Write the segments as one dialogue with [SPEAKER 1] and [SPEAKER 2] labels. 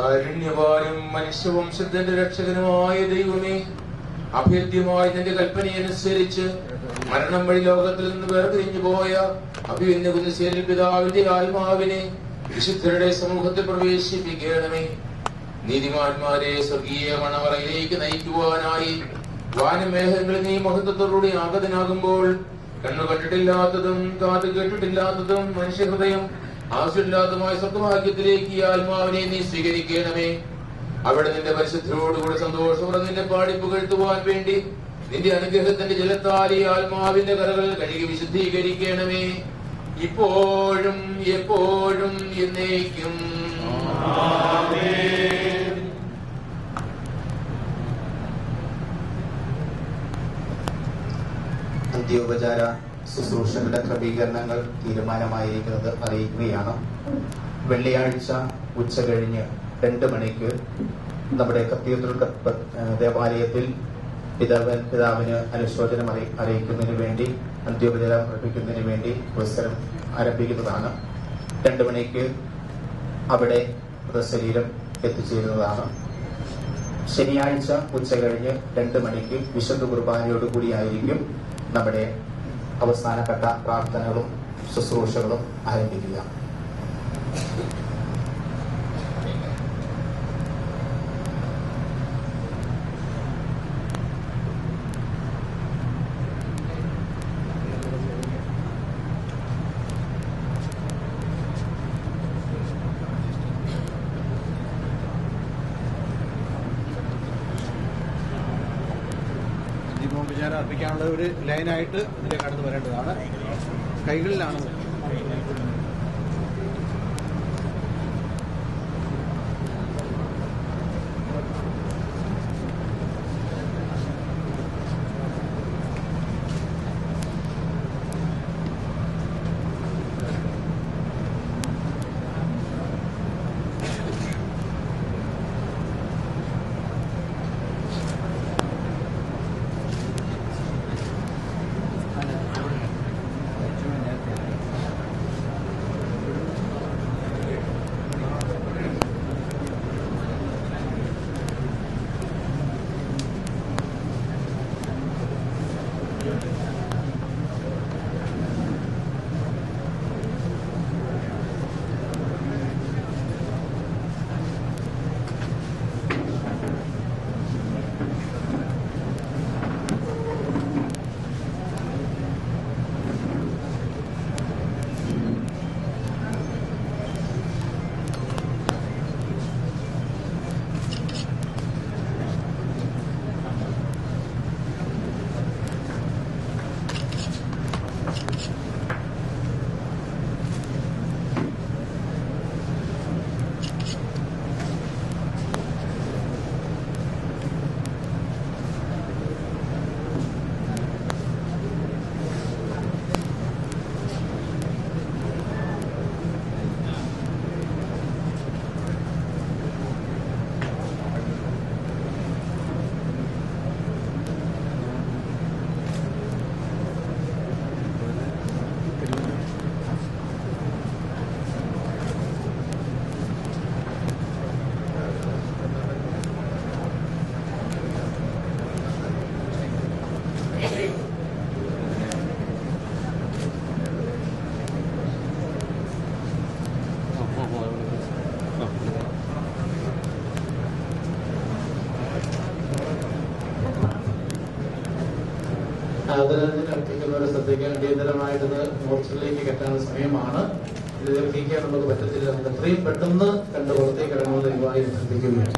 [SPEAKER 1] കാരുണ്യവാനും മനുഷ്യവംശത്തിന്റെ രക്ഷകനുമായ ദൈവമേ അഭേദ്യമായ നിന്റെ കൽപ്പനയനുസരിച്ച് മരണം വഴി ലോകത്തിൽ നിന്ന് വേർപിരിഞ്ഞു പോയ അഭിവിന്ന കുലശേരിൽ പിതാവിന്റെ ആത്മാവിനെ വിശുദ്ധരുടെ സമൂഹത്തിൽ പ്രവേശിപ്പിക്കണമേ നീതിമാന്മാരെ സ്വർഗീയ മണവറയിലേക്ക് നയിക്കുവാനായി വാനമേഘങ്ങളിൽ നീ മഹത്വത്തോടുകൂടി ആഗതനാകുമ്പോൾ കണ്ണു കണ്ടിട്ടില്ലാത്തതും കാത് കേട്ടിട്ടില്ലാത്തതും മനുഷ്യഹൃദയം ആവശ്യമില്ലാത്തതുമായ സ്വർഗഭാഗ്യത്തിലേക്ക് ഈ ആത്മാവിനെ നീ സ്വീകരിക്കണമേ അവിടെ നിന്റെ പരിശുദ്ധരോടുകൂടി സന്തോഷപൂർവ്വം നിന്നെ പാടി പുകഴ്ത്തുവാൻ വേണ്ടി നിന്റെ അനുഗ്രഹത്തിന്റെ ജലത്താൽ ഈ ആത്മാവിന്റെ കരകൾ കഴുകി വിശുദ്ധീകരിക്കണമേ ഇപ്പോഴും എപ്പോഴും എന്നേക്കും
[SPEAKER 2] അന്ത്യോപചാര ശുശ്രൂഷകളുടെ ക്രമീകരണങ്ങൾ തീരുമാനമായിരിക്കുന്നത് അറിയിക്കുകയാണ് വെള്ളിയാഴ്ച ഉച്ച കഴിഞ്ഞ് രണ്ട് മണിക്ക് നമ്മുടെ കത്തീഡ്രൽ കപ്പ- ഏഹ് ദേവാലയത്തിൽ പിതാവൻ പിതാവിന് അനുശോചനം അറി അറിയിക്കുന്നതിന് വേണ്ടി അന്ത്യോപചാരം അർപ്പിക്കുന്നതിന് വേണ്ടി അവസരം ആരംഭിക്കുന്നതാണ് രണ്ട് മണിക്ക് അവിടെ മൃതശരീരം എത്തിച്ചേരുന്നതാണ് ശനിയാഴ്ച ഉച്ച കഴിഞ്ഞ് രണ്ട് മണിക്ക് വിശുദ്ധ കുർബാനയോടുകൂടിയായിരിക്കും നമ്മുടെ അവസാനഘട്ട പ്രാർത്ഥനകളും ശുശ്രൂഷകളും ആരംഭിക്കുക
[SPEAKER 3] ദീപോപചാരം അർപ്പിക്കാനുള്ള ഒരു ലൈനായിട്ട് ഇതിലെ കടന്നു വരേണ്ടതാണ് കൈകളിലാണ്
[SPEAKER 4] ആദരാഞ്ജലി അർപ്പിക്കുന്നവരെ ശ്രദ്ധിക്കാൻ അടിയന്തരമായിട്ടത് മോർച്ചറിലേക്ക് കെട്ടാനുള്ള സമയമാണ് ഇത് ദീർഘിക്കാൻ നമുക്ക് പറ്റത്തില്ല നമുക്ക് എത്രയും പെട്ടെന്ന് കണ്ട് പുറത്തേക്ക് ഇറങ്ങുന്നത് ദയവായി ശ്രദ്ധിക്കുകയാണ്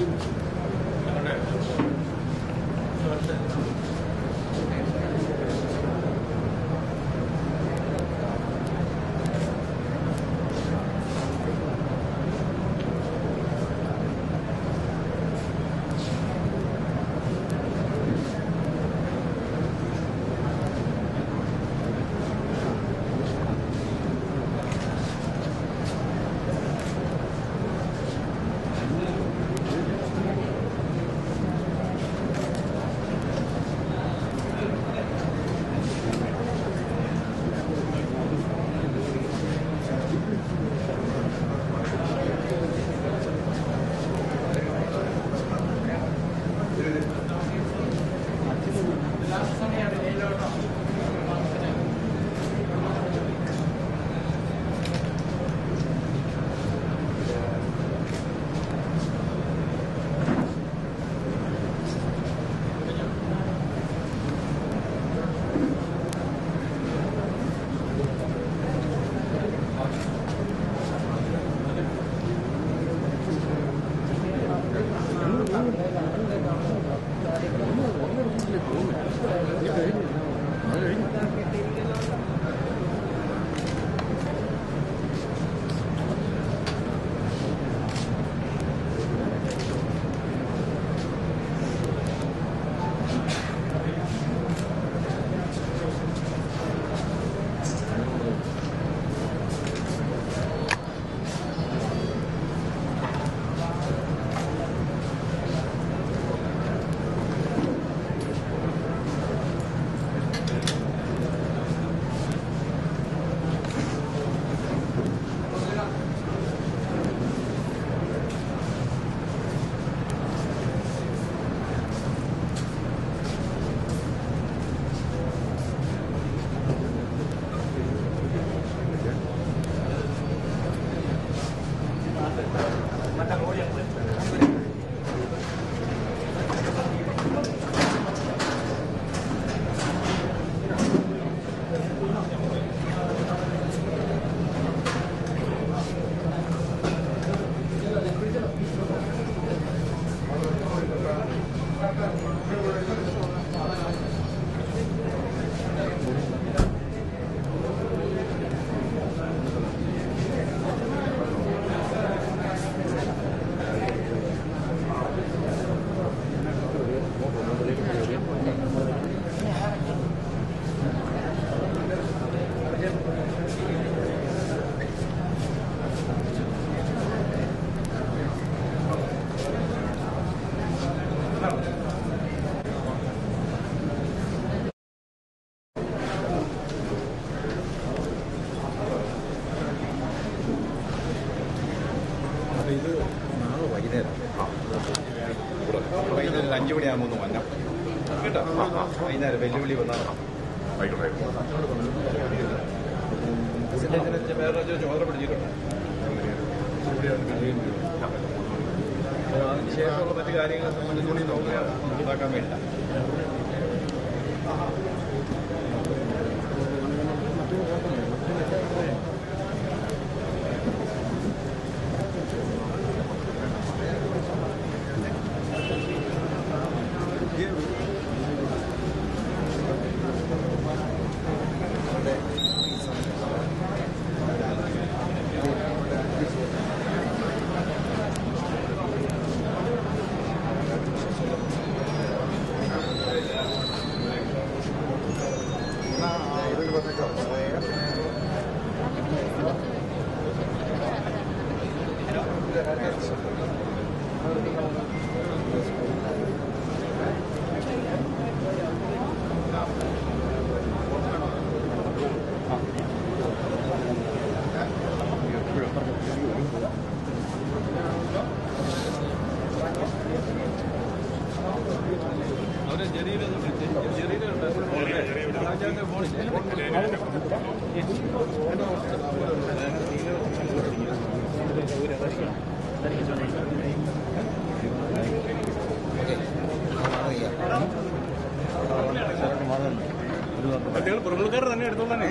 [SPEAKER 5] ഇത് നാളെ വൈകുന്നേരം വൈകുന്നേരം ഒരു അഞ്ചു മണിയാകുമ്പോൾ ഒന്ന് വന്നാൽ കേട്ടോ വൈകുന്നേരം വെല്ലുവിളി വന്നാൽ വേറെ ചുമതല പിടിച്ചിട്ടുണ്ട് അതിന് ശേഷമുള്ള മറ്റു കാര്യങ്ങൾ സംബന്ധിച്ചുകൂടി നോക്കുകയാണ് ഉണ്ടാക്കാൻ വേണ്ട അവരെ ജലീലൊന്നും ജലീലുണ്ട് രാജാവിന്റെ ഫോണില്ലേ കുട്ടികൾ പുറകുൾക്കാർ തന്നെ എടുത്തോളാനേ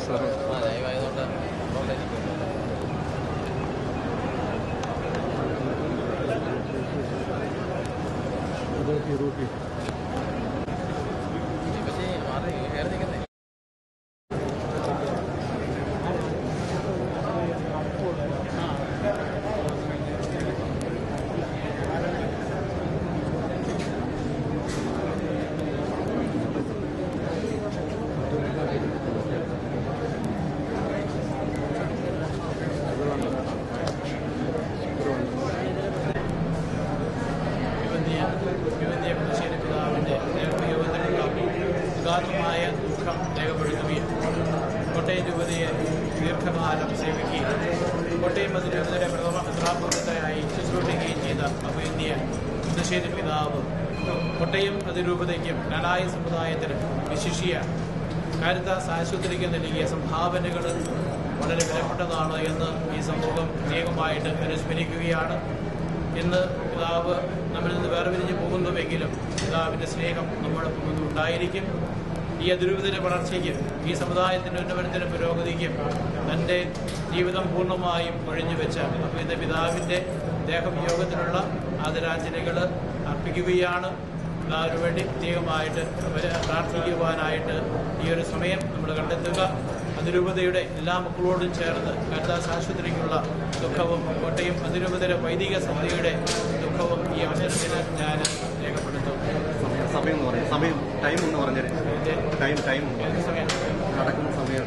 [SPEAKER 6] യുവന്യ യുവന്യ കുലശേരി പിതാവിന്റെ ദേവയോഗത്തിലുള്ള ഉദാത്തമായ ദുഃഖം രേഖപ്പെടുത്തുകയും കോട്ടയം രൂപതയെ ദീർഘകാലം സേവിക്കുകയും കോട്ടയം അതിരൂപതയുടെ പ്രഥമ മെത്രാപൊലിത്തയായി ശുശ്രൂഷിക്കുകയും ചെയ്ത അഭിന്യ കുലശേരി പിതാവ് കോട്ടയം അതിരൂപതയ്ക്കും കലായ സമുദായത്തിനും വിശിഷ്യ കാരിത്താസ് ആശുപത്രിക്ക് നൽകിയ സംഭാവനകൾ വളരെ വിലപ്പെട്ടതാണ് എന്ന് ഈ സമൂഹം പ്രത്യേകമായിട്ട് അനുസ്മരിക്കുകയാണ് ഇന്ന് പിതാവ് നമ്മിൽ നിന്ന് വേർപിരിഞ്ഞ് പോകുന്നുവെങ്കിലും പിതാവിൻ്റെ സ്നേഹം നമ്മോടൊപ്പം ഒന്നും ഉണ്ടായിരിക്കും ഈ അതിരൂപതയുടെ വളർച്ചയ്ക്കും ഈ സമുദായത്തിൻ്റെ ഉന്നമനത്തിനും പുരോഗതിക്കും തൻ്റെ ജീവിതം പൂർണ്ണമായും ഒഴിഞ്ഞു വെച്ച അഭിനന്ദ പിതാവിൻ്റെ ദേഹവിയോഗത്തിനുള്ള ആദരാഞ്ജലികൾ അർപ്പിക്കുകയാണ് പിതാവിന് വേണ്ടി പ്രത്യേകമായിട്ട് അവരെ പ്രാർത്ഥിക്കുവാനായിട്ട് ഈ ഒരു സമയം നമ്മൾ കണ്ടെത്തുക അതിരൂപതയുടെ എല്ലാ മക്കളോടും ചേർന്ന് കരുദാസ് ആശുപത്രിക്കുള്ള ദുഃഖവും കോട്ടയം അതിരൂപതയുടെ വൈദിക സമിതിയുടെ ദുഃഖവും ഈ അവസരത്തിൽ ഞാൻ രേഖപ്പെടുത്തും
[SPEAKER 5] സമയം എന്ന് പറയും സമയം ടൈം എന്ന് പറഞ്ഞേരെ
[SPEAKER 6] ഇതിന്റെ
[SPEAKER 5] ടൈം ടൈം
[SPEAKER 6] ഏത് സമയം
[SPEAKER 5] നടക്കുന്ന സമയം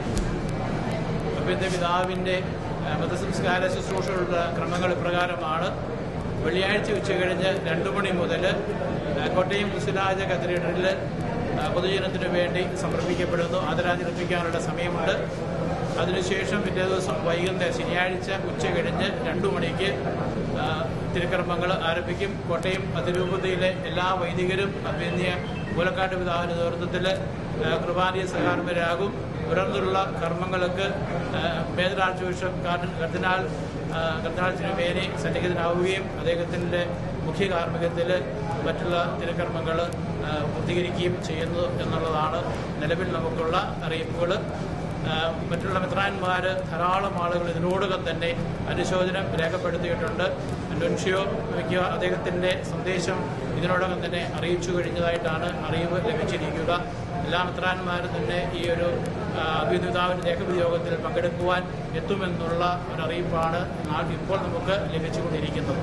[SPEAKER 6] അഭ്യന്തര പിതാവിൻ്റെ ആ, മതസംസ്കാര ശുശ്രൂഷകളുടെ ക്രമങ്ങൾ ഇപ്രകാരമാണ് വെള്ളിയാഴ്ച ഉച്ച കഴിഞ്ഞ് രണ്ടു മണി മുതൽ ആ, കോട്ടയം മുസ്ലിരാജ കത്തീഡ്രലിൽ ആ, പൊതുജനത്തിനു വേണ്ടി സമർപ്പിക്കപ്പെടുന്നു ആദരാഞ്ജലിപ്പിക്കാനുള്ള സമയമുണ്ട് അതിനുശേഷം പിറ്റേ ദിവസം വൈകുന്നേരം ശനിയാഴ്ച ഉച്ച കഴിഞ്ഞ് രണ്ടു മണിക്ക് ആ, തിരുക്കർമ്മങ്ങൾ ആരംഭിക്കും കോട്ടയം അതിരൂപതയിലെ എല്ലാ വൈദികരും അഭ്യന്യ മൂലക്കാട്ട് പിതാവിന്റെ നേതൃത്വത്തിൽ ആ, കുർബാനീയ സഹകർമ്മരാകും തുടർന്നുള്ള കർമ്മങ്ങൾക്ക് മേജർ ആർച്ച് ബിഷപ്പ് കാർഡിൻ- കർദിനാൾ ആ, കർദിനാൾ തിരുമേനി സന്നിഹിതനാവുകയും അദ്ദേഹത്തിൻ്റെ മുഖ്യ കാർമ്മികത്തിൽ മറ്റുള്ള തിരുക്കർമ്മങ്ങൾ പൂർത്തീകരിക്കുകയും ചെയ്യുന്നു എന്നുള്ളതാണ് നിലവിൽ നമുക്കുള്ള അറിയിപ്പുകൾ ആ, മറ്റുള്ള മിത്രാന്മാർ ധാരാളം ആളുകൾ ഇതിനോടകം തന്നെ അനുശോചനം രേഖപ്പെടുത്തിയിട്ടുണ്ട് ലുൻഷിയോ മിക്ക അദ്ദേഹത്തിൻ്റെ സന്ദേശം ഇതിനോടകം തന്നെ അറിയിച്ചു കഴിഞ്ഞതായിട്ടാണ് അറിവ് ലഭിച്ചിരിക്കുക എല്ലാ മിത്രാന്മാരും തന്നെ ഈ ഒരു അഭിനേതാവിൻ്റെ ദേഹവിയോഗത്തിൽ പങ്കെടുക്കുവാൻ എത്തുമെന്നുള്ള ഒരു അറിയിപ്പാണ് നാ- ഇപ്പോൾ നമുക്ക് ലഭിച്ചുകൊണ്ടിരിക്കുന്നത്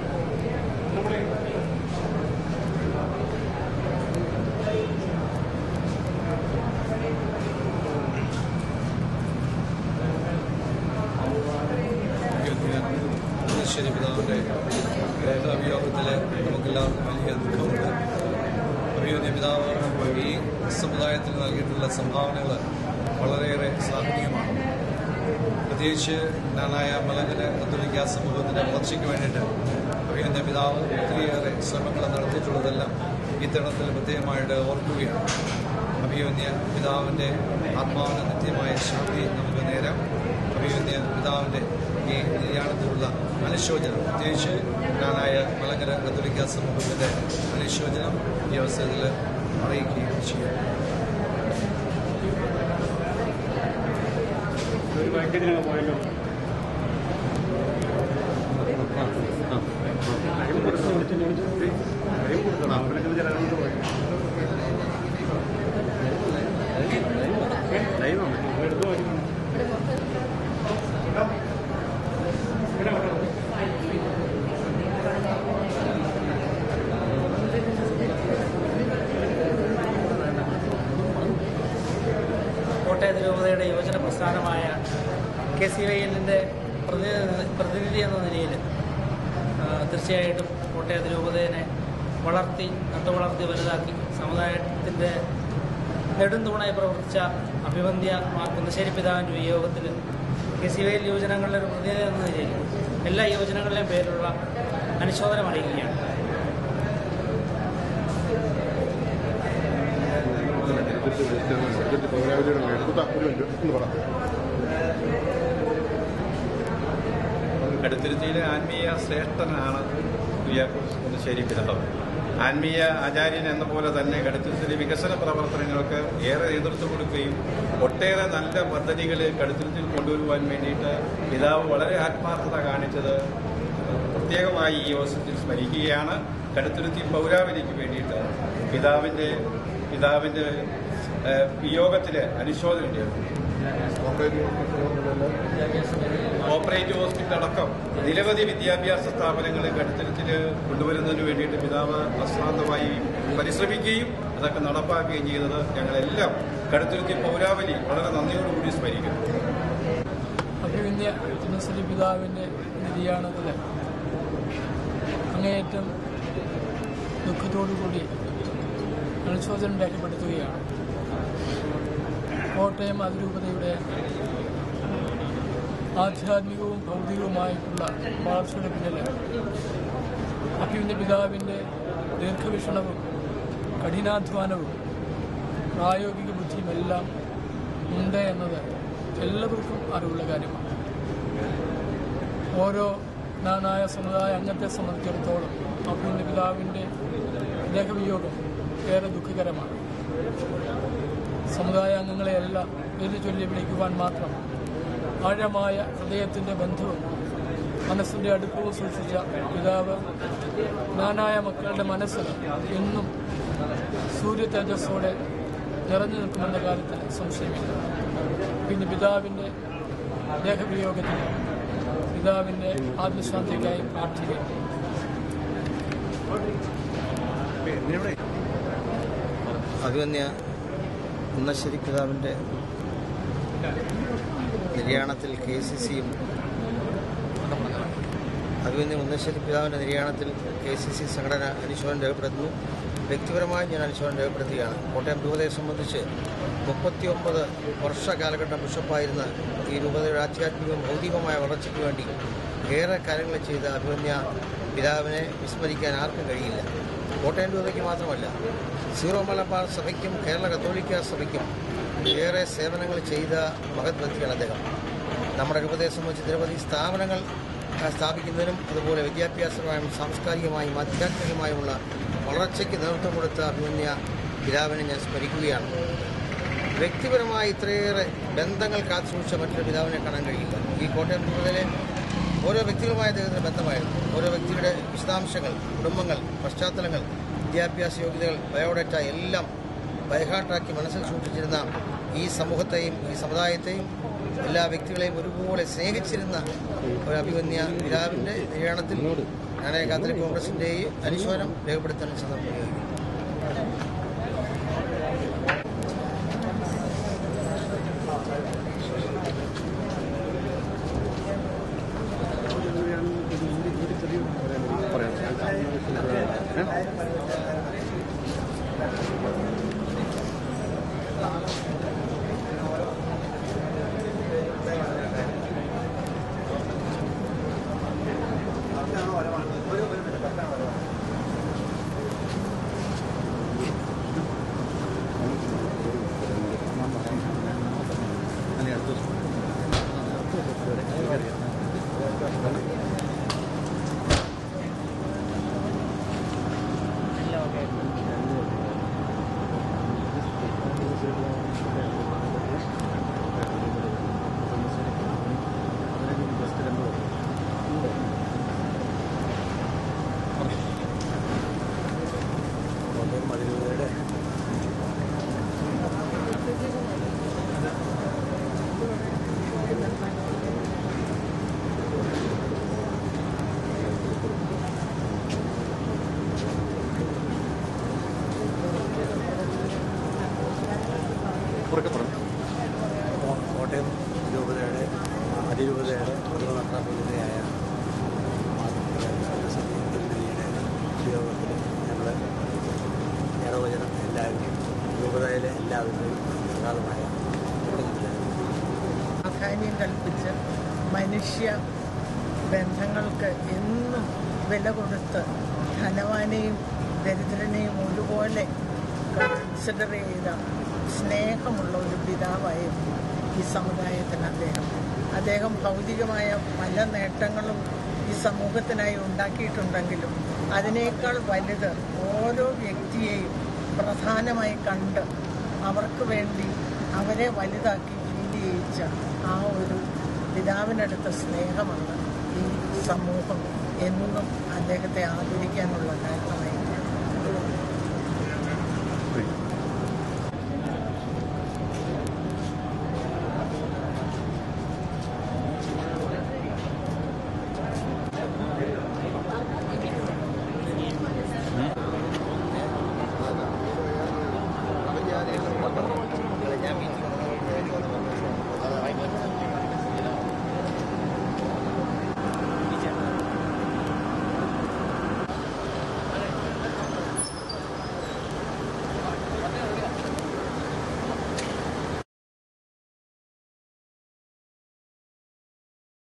[SPEAKER 7] ശരി പിതാവിൻ്റെ അഭിയോഗത്തിൽ നമുക്കെല്ലാവർക്കും വലിയ ദുഃഖമുണ്ട് അഭിയോഗ്യ പിതാവ് ഈ സമുദായത്തിന് നൽകിയിട്ടുള്ള സംഭാവനകൾ വളരെയേറെ ശ്ലാഘനീയമാണ് പ്രത്യേകിച്ച് നാനായ മലങ്കര കത്തോലിക്ക സമൂഹത്തിൻ്റെ വളർച്ചയ്ക്ക് വേണ്ടിയിട്ട് അഭിയോഗ്യ പിതാവ് ഒത്തിരിയേറെ ശ്രമങ്ങൾ നടത്തിയിട്ടുള്ളതെല്ലാം ഈ തരണത്തിൽ പ്രത്യേകമായിട്ട് ഓർക്കുകയാണ് അഭിയോഗ്യ പിതാവിൻ്റെ ആത്മാവിന് നിത്യമായ ശാന്തി നമുക്ക് നേരാം അഭിയോഗ്യ പിതാവിൻ്റെ ഈ നിര്യാണത്തിലുള്ള അനുശോചനം പ്രത്യേകിച്ച് നാനായ മലങ്കര കത്തോലിക്ക സമൂഹത്തിൻ്റെ അനുശോചനം ഈ അവസരത്തിൽ അറിയിക്കുകയും ചെയ്യും
[SPEAKER 8] കോട്ടയം രൂപതയുടെ യുവജന പ്രസ്ഥാനമായ കെ സി വൈ എല്ലിൻ്റെ പ്രതിനിധി എന്ന നിലയിൽ ആ, തീർച്ചയായിട്ടും കോട്ടയം രൂപതയെ വളർത്തി നട്ടു വളർത്തി വലുതാക്കി സമുദായത്തിൻ്റെ നെടുന്തൂണായി പ്രവർത്തിച്ച അഭിവന്ധ്യ മാർ കുന്നശ്ശേരി പിതാവിൻ്റെ വിയോഗത്തിൽ കെ സി വൈ എൽ യുവജനങ്ങളുടെ ഒരു പ്രതിനിധി എന്ന നിലയിൽ എല്ലാ യുവജനങ്ങളുടെയും പേരിലുള്ള അനുശോചനം അറിയിക്കുകയാണ്
[SPEAKER 7] അടുത്തിരുത്തിയിലെ ആത്മീയ ശ്രേഷ്ഠനാണ്
[SPEAKER 5] കുര്യാക്കോസ് കുന്നശ്ശേരി പിതാവ് ആത്മീയ ആചാര്യൻ എന്ന പോലെ തന്നെ കടുത്തുരുത്തിലെ വികസന പ്രവർത്തനങ്ങൾക്ക് ഏറെ നേതൃത്വം കൊടുക്കുകയും ഒട്ടേറെ നല്ല പദ്ധതികൾ കടുത്തുരുത്തിൽ കൊണ്ടുവരുവാൻ വേണ്ടിയിട്ട് പിതാവ് വളരെ ആത്മാർത്ഥത കാണിച്ചത് പ്രത്യേകമായി ഈ അവസരത്തിൽ സ്മരിക്കുകയാണ് കടുത്തുരുത്തി പൗരാവലിക്ക് വേണ്ടിയിട്ട് പിതാവിന്റെ പിതാവിന്റെ ഏഹ്, വിയോഗത്തില് അനുശോചനം ചെയ്തു കോപ്പറേറ്റീവ് ഹോസ്പിറ്റൽ അടക്കം നിരവധി വിദ്യാഭ്യാസ സ്ഥാപനങ്ങൾ കടുത്തരത്തിൽ കൊണ്ടുവരുന്നതിന് വേണ്ടിയിട്ട് പിതാവ് അശ്രാന്തമായി പരിശ്രമിക്കുകയും അതൊക്കെ നടപ്പാക്കുകയും ചെയ്തത് ഞങ്ങളെല്ലാം കടുത്തുരുത്തി പൗരാവലി വളരെ നന്ദിയോടുകൂടി സ്മരിക്കുന്നു
[SPEAKER 9] അഭിവന്യ ജനശ്രീ പിതാവിൻ്റെ നിര്യാണത്തിൽ അങ്ങേയറ്റം ദുഃഖത്തോടുകൂടി അനുശോചനം രേഖപ്പെടുത്തുകയാണ് കോട്ടയം അതിരൂപതയുടെ ആധ്യാത്മികവും ഭൗതികവുമായിട്ടുള്ള വളർച്ചയുടെ പിന്നിൽ അഭിവന്യ പിതാവിൻ്റെ ദീർഘവീക്ഷണവും കഠിനാധ്വാനവും പ്രായോഗിക ബുദ്ധിയുമെല്ലാം ഉണ്ട് എന്നത് എല്ലാവർക്കും അറിവുള്ള കാര്യമാണ് ഓരോ നാനായ സമുദായ അംഗത്തെ സംബന്ധിച്ചിടത്തോളം അഭിന്റെ പിതാവിൻ്റെ ദേഹവിയോഗം ഏറെ ദുഃഖകരമാണ് സമുദായ അംഗങ്ങളെയെല്ലാം പേര് ചൊല്ലി വിളിക്കുവാൻ മാത്രം ആഴമായ ഹൃദയത്തിൻ്റെ ബന്ധവും മനസ്സിൻ്റെ അടുപ്പവും സൂക്ഷിച്ച പിതാവ് നാനായ മക്കളുടെ മനസ്സിൽ എന്നും സൂര്യ തേജസ്സോടെ നിറഞ്ഞു നിൽക്കുമെന്ന കാര്യത്തിൽ സംശയമില്ല പിന്നെ പിതാവിൻ്റെ ദേഹവിയോഗത്തിന് പിതാവിൻ്റെ ആത്മശാന്തിക്കായി പ്രാർത്ഥിക്കുക
[SPEAKER 10] അഭിമന്യ ഉന്നശ്ശേരി പിതാവിൻ്റെ നിര്യാണത്തിൽ കെ സി സിയും അഭിമന്യ ഉന്നശ്ശേരി പിതാവിൻ്റെ നിര്യാണത്തിൽ കെ സി സി സംഘടന അനുശോചനം രേഖപ്പെടുത്തുന്നു വ്യക്തിപരമായി ഞാൻ അനുശോചനം രേഖപ്പെടുത്തുകയാണ് കോട്ടയം രൂപതയെ സംബന്ധിച്ച് മുപ്പത്തിയൊമ്പത് വർഷ കാലഘട്ടം ബിഷപ്പായിരുന്ന ഈ രൂപതയുടെ ആധ്യാത്മികവും ഭൗതികവുമായ വളർച്ചയ്ക്ക് വേണ്ടി ഏറെ കാര്യങ്ങൾ ചെയ്ത അഭിമന്യ പിതാവിനെ വിസ്മരിക്കാൻ ആർക്കും കഴിയില്ല കോട്ടയം രൂപതയ്ക്ക് മാത്രമല്ല സീറോ മലബാർ സഭയ്ക്കും കേരള കത്തോലിക്ക സഭയ്ക്കും ഏറെ സേവനങ്ങൾ ചെയ്ത മഹത് വ്യക്തിയാണ് അദ്ദേഹം നമ്മുടെ രൂപതയെ സംബന്ധിച്ച് നിരവധി സ്ഥാപനങ്ങൾ ആ, സ്ഥാപിക്കുന്നതിനും അതുപോലെ വിദ്യാഭ്യാസപരമായും സാംസ്കാരികമായും ആധ്യാത്മികമായുമുള്ള വളർച്ചയ്ക്ക് നേതൃത്വം കൊടുത്ത അഭിമന്യ പിതാവിനെ ഞാൻ സ്മരിക്കുകയാണ് വ്യക്തിപരമായി ഇത്രയേറെ ബന്ധങ്ങൾ കാത്തുസൂക്ഷിച്ച മറ്റൊരു പിതാവിനെ കാണാൻ കഴിയില്ല ഈ കോട്ടയം രൂപതയിലെ ഓരോ വ്യക്തികളുമായ അദ്ദേഹത്തിന് ബന്ധമായിരുന്നു ഓരോ വ്യക്തിയുടെ വിശദാംശങ്ങൾ കുടുംബങ്ങൾ പശ്ചാത്തലങ്ങൾ വിദ്യാഭ്യാസ യോഗ്യതകൾ ബയോഡേറ്റ എല്ലാം ബൈഹാർട്ടാക്കി മനസ്സിൽ സൂക്ഷിച്ചിരുന്ന ഈ സമൂഹത്തെയും ഈ സമുദായത്തെയും എല്ലാ വ്യക്തികളെയും ഒരുപോലെ സ്നേഹിച്ചിരുന്ന ഒരു അഭിമന്യ പിതാവിൻ്റെ നിര്യാണത്തിൽ ഞാൻ കാത്തലിക് കോൺഗ്രസിൻ്റെയും അനുശോചനം രേഖപ്പെടുത്താൻ സന്ദർഭം ഉപയോഗിക്കുന്നു കോട്ടയം അതിരൂപതയുടെ കോട്ടയം രൂപതയുടെ അതിരൂപതയുടെ പ്രഥമ മെത്രാപ്പൊലീത്തയായ ഉപയോഗത്തിൽ ഞങ്ങൾ ഇടവചനം എല്ലാവരും രൂപതയിലെ എല്ലാവരുടെയും അഗാധമായ
[SPEAKER 11] പ്രാധാന്യം കൽപ്പിച്ച് മനുഷ്യ ബന്ധങ്ങൾക്ക് എന്നും വില കൊടുത്ത് ധനവാനെയും ദരിദ്രനെയും ഒരുപോലെ കൺസിഡർ ചെയ്ത സ്നേഹമുള്ള ഒരു പിതാവായിരുന്നു ഈ സമുദായത്തിന് അദ്ദേഹം അദ്ദേഹം ഭൗതികമായ പല നേട്ടങ്ങളും ഈ സമൂഹത്തിനായി ഉണ്ടാക്കിയിട്ടുണ്ടെങ്കിലും അതിനേക്കാൾ വലുത് ഓരോ വ്യക്തിയെയും പ്രധാനമായി കണ്ട് അവർക്ക് വേണ്ടി അവരെ വലുതാക്കി ഫീൽ ചെയ്യിച്ച ആ ഒരു പിതാവിനടുത്ത സ്നേഹമാണ് ഈ സമൂഹം എന്നും അദ്ദേഹത്തെ ആദരിക്കാനുള്ള കാരണമായി